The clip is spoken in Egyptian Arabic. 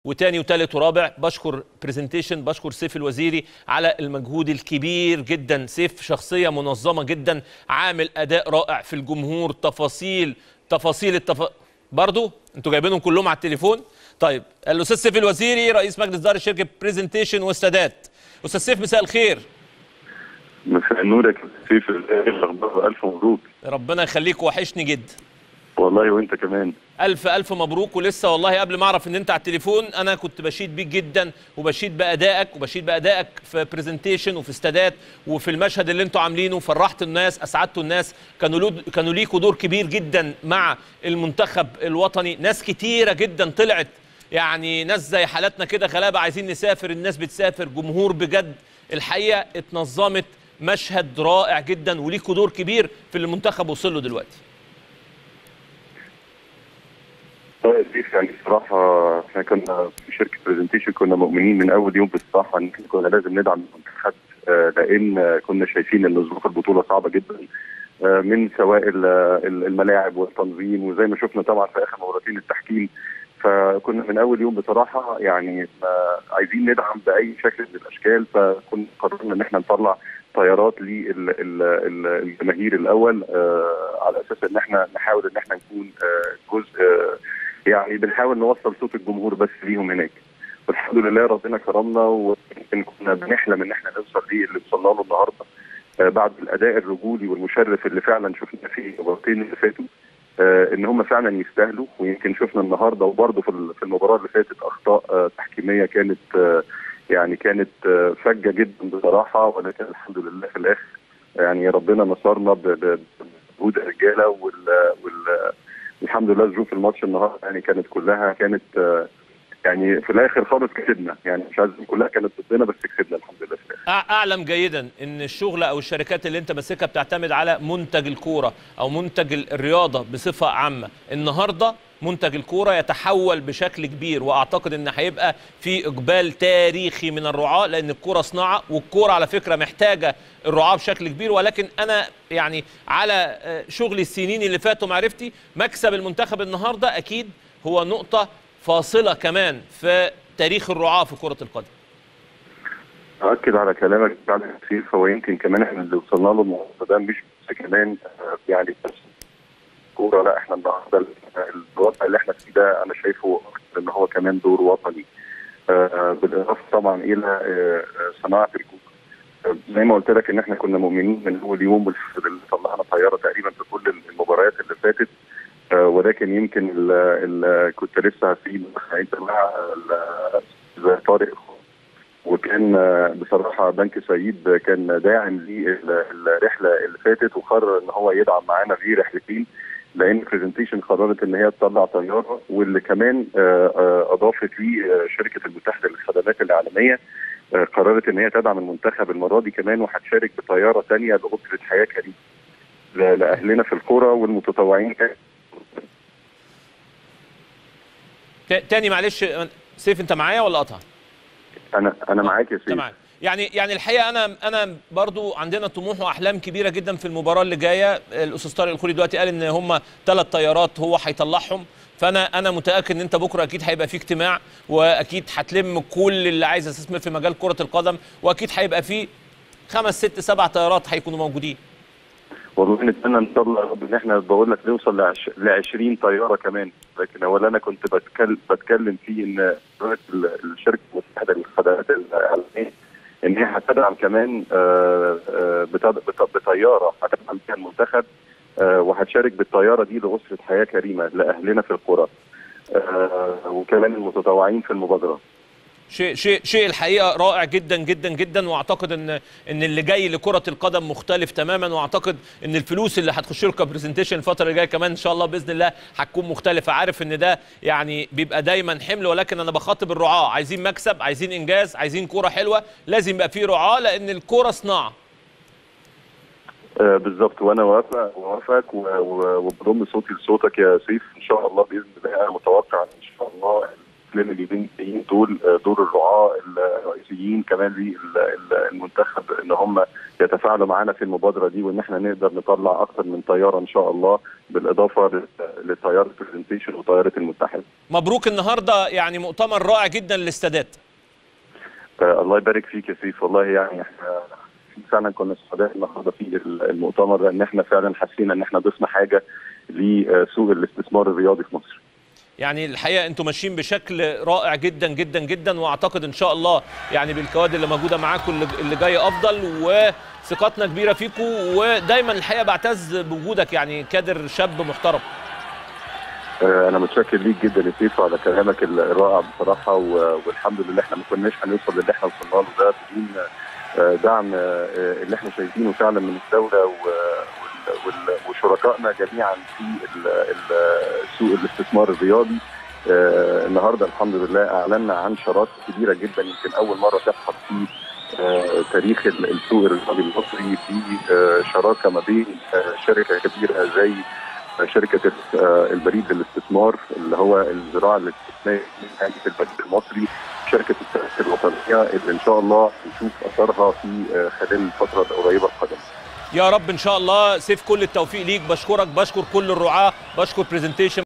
وتاني وتالت ورابع بشكر برزنتيشن بشكر سيف الوزيري على المجهود الكبير جدا سيف شخصيه منظمه جدا عامل اداء رائع في الجمهور تفاصيل تفاصيل التف... برضو انتوا جايبينهم كلهم على التليفون طيب الاستاذ سيف الوزيري رئيس مجلس اداره شركه برزنتيشن واستادات استاذ سيف مساء الخير مساء النور يا كابتن سيف ايه الاخبار الف مبروك ربنا يخليك وحشني جدا والله وانت كمان الف الف مبروك ولسه والله قبل ما اعرف ان انت على التليفون انا كنت بشيد بيك جدا وبشيد بادائك وبشيد بادائك في برزنتيشن وفي استادات وفي المشهد اللي انتوا عاملينه فرحت الناس اسعدتوا الناس كانوا لود كانوا ليكوا دور كبير جدا مع المنتخب الوطني ناس كتيره جدا طلعت يعني ناس زي حالاتنا كده غلابه عايزين نسافر الناس بتسافر جمهور بجد الحقيقه اتنظمت مشهد رائع جدا وليكوا دور كبير في اللي المنتخب وصل له دلوقتي طيب سيف يعني الصراحه احنا كنا في شركه برزنتيشن كنا مؤمنين من اول يوم بصراحه ان احنا كنا لازم ندعم المنتخب آه، لان آه، كنا شايفين ان ظروف البطوله صعبه جدا آه، من سواء ال- ال- الملاعب والتنظيم وزي ما شفنا طبعا في اخر مباراتين التحكيم فكنا من اول يوم بصراحه يعني آه، عايزين ندعم باي شكل من الاشكال فكنا قررنا ان احنا نطلع طيارات للجماهير الاول آه، على اساس ان احنا نحاول ان احنا نكون آه، جزء آه، يعني بنحاول نوصل صوت الجمهور بس ليهم هناك والحمد لله ربنا كرمنا ويمكن كنا بنحلم ان احنا نوصل ليه اللي وصلنا له النهارده آه، بعد الاداء الرجولي والمشرف اللي فعلا شفنا في المباراتين اللي فاتوا آه، ان هم فعلا يستاهلوا ويمكن شفنا النهارده وبرضه في ال- في المباراه اللي فاتت اخطاء آه، تحكيميه كانت آه، يعني كانت آه، فجه جدا بصراحه ولكن الحمد لله في الاخر يعني ربنا نصرنا ب- ب- بمجهود الرجاله وال وال الحمد لله ظروف الماتش النهارده يعني كانت كلها كانت آه، يعني في الاخر خالص كسبنا يعني مش عايز أقول كلها كانت ضدنا بس كسبنا الحمد لله في الاخر أع- اعلم جيدا ان الشغل او الشركات اللي انت ماسكها بتعتمد على منتج الكوره او منتج ال- الرياضه بصفه عامه النهارده منتج الكوره يتحول بشكل كبير واعتقد ان هيبقى في اقبال تاريخي من الرعاه لان الكوره صناعه والكوره على فكره محتاجه الرعاه بشكل كبير ولكن انا يعني على آه، شغلي السنين اللي فاتوا معرفتي مكسب المنتخب النهارده اكيد هو نقطه فاصله كمان في تاريخ الرعاه في كره القدم أؤكد على كلامك فعلا كثير هو يمكن كمان احنا اللي وصلنا له النهارده ده مش بس كمان آه، يعني بس كورة لا احنا النهارده ال- الوضع اللي احنا فيه ده انا شايفه أكتر ان هو كمان دور وطني آه، بالاضافه طبعا الى آه، آه، صناعه الكوره آه، زي ما قلت لك ان احنا كنا مؤمنين من اول يوم والحمد لله طلعنا طياره تقريبا في كل المباريات اللي فاتت آه، ولكن يمكن ال ال كنت لسه في انت مع ال- زي طارق وكان آه، بصراحه بنك سعيد كان داعم للرحله اللي فاتت وقرر ان هو يدعم معانا في رحلتين لان برزنتيشن قررت ان هي تطلع طياره واللي كمان آه، آه، اضافت لي آه، شركه المتحده للخدمات الاعلاميه آه، قررت ان هي تدعم المنتخب المره دي كمان وهتشارك بطياره ثانيه لاسره حياه كريمه ل- لاهلنا في القرى والمتطوعين تا- تاني معلش سيف انت معايا ولا قطع؟ انا انا معاك يا سيدي تمام يعني يعني الحقيقه انا انا برضو عندنا طموح واحلام كبيره جدا في المباراه اللي جايه الاستاذ طارق الخولي دلوقتي قال ان هم ثلاث طيارات هو هيطلعهم فانا انا متاكد ان انت بكره اكيد هيبقى في اجتماع واكيد هتلم كل اللي عايز يستثمر في مجال كره القدم واكيد هيبقى في خمس ست سبع طيارات هيكونوا موجودين والله نتمنى ان شاء الله يا رب ان احنا بقول لك نوصل ل 20 طياره كمان لكن هو اللي انا كنت بتكلم بتكلم فيه ان دلوقتي ال- الشركه المتحده للخدمات الاعلاميه ان هي هتدعم كمان آه، آه، بت- بت- بطياره هتدعم فيها المنتخب آه، وهتشارك بالطياره دي لاسره حياه كريمه لاهلنا في القرى آه، وكمان المتطوعين في المبادره شيء شيء شيء الحقيقه رائع جدا جدا جدا واعتقد ان ان اللي جاي لكره القدم مختلف تماما واعتقد ان الفلوس اللي هتخش له كبرزنتيشن الفتره اللي جايه كمان ان شاء الله باذن الله هتكون مختلفه عارف ان ده يعني بيبقى دايما حمل ولكن انا بخاطب الرعاه عايزين مكسب عايزين انجاز عايزين كوره حلوه لازم يبقى في رعاه لان الكوره صناعه آه، بالظبط وانا وافق وافقك و- و- وبضم صوتي لصوتك يا سيف ان شاء الله باذن الله انا متوقع ان شاء الله خلال اليومين الجايين دول آه، دور الرعاه الرئيسيين كمان للمنتخب ان هم يتفاعلوا معانا في المبادره دي وان احنا نقدر نطلع اكثر من طياره ان شاء الله بالاضافه لل- لطياره برزنتيشن وطياره المتحد. مبروك النهارده يعني مؤتمر رائع جدا للاستادات آه، الله يبارك فيك يا سيف والله يعني احنا فعلا كنا سعداء النهارده في المؤتمر لان احنا فعلا حسينا ان احنا ضفنا حاجه لسوق الاستثمار الرياضي في مصر. يعني الحقيقه انتم ماشيين بشكل رائع جدا جدا جدا واعتقد ان شاء الله يعني بالكوادر اللي موجوده معاكم اللي- اللي جايه افضل وثقتنا كبيره فيكم ودايما الحقيقه بعتز بوجودك يعني كادر شاب محترم آه، انا متشكر ليك جدا يا سيف على كلامك الرائع بصراحه و- والحمد لله احنا ما كناش هنوصل للي احنا وصلنا له ده بدون آه، دعم آه، اللي احنا شايفينه فعلا من الدوله و- وال- وال- وشركائنا جميعا في ال- ال- سوق الاستثمار الرياضي آه، النهارده الحمد لله اعلنا عن شراكه كبيره جدا يمكن اول مره تحصل في آه، تاريخ ال- السوق الرياضي المصري في آه، شراكه ما بين آه، شركه كبيره زي شركه آه، البريد للاستثمار اللي هو الزراعه الاستثماريه في البريد المصري شركه التأسيس الوطنيه اللي ان شاء الله نشوف اثرها في آه، خلال الفتره القريبه القادمه. يا رب ان شاء الله سيف كل التوفيق ليك بشكرك بشكر كل الرعاه بشكر برزنتيشن